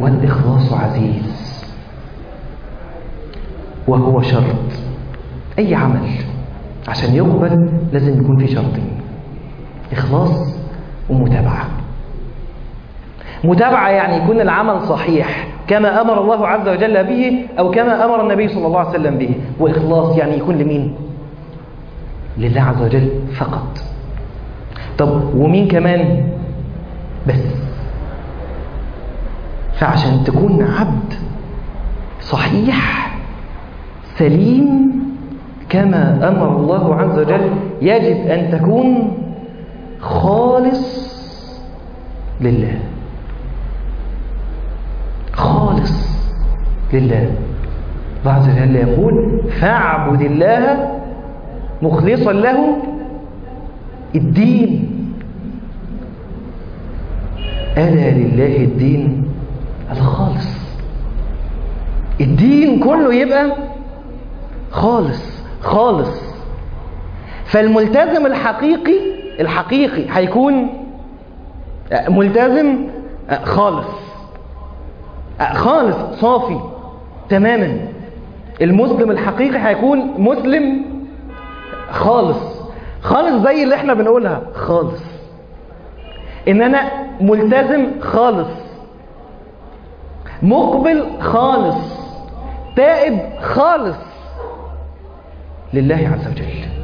والإخلاص عزيز وهو شرط أي عمل عشان يقبل لازم يكون في شرطين إخلاص ومتابعة متابعة يعني يكون العمل صحيح كما أمر الله عز وجل به أو كما أمر النبي صلى الله عليه وسلم به وإخلاص يعني يكون لمين لله عز وجل فقط طب ومين كمان بس فعشان تكون عبد صحيح سليم كما أمر الله عز وجل يجب أن تكون خالص لله خالص لله الله عز وجل يقول فاعبد الله مخلصا له الدين ألا لله الدين الخالص الدين كله يبقى خالص خالص فالملتزم الحقيقي الحقيقي هيكون ملتزم خالص خالص صافي تماما المسلم الحقيقي هيكون مسلم خالص خالص زي اللي احنا بنقولها خالص ان انا ملتزم خالص مقبل خالص تائب خالص لله عز وجل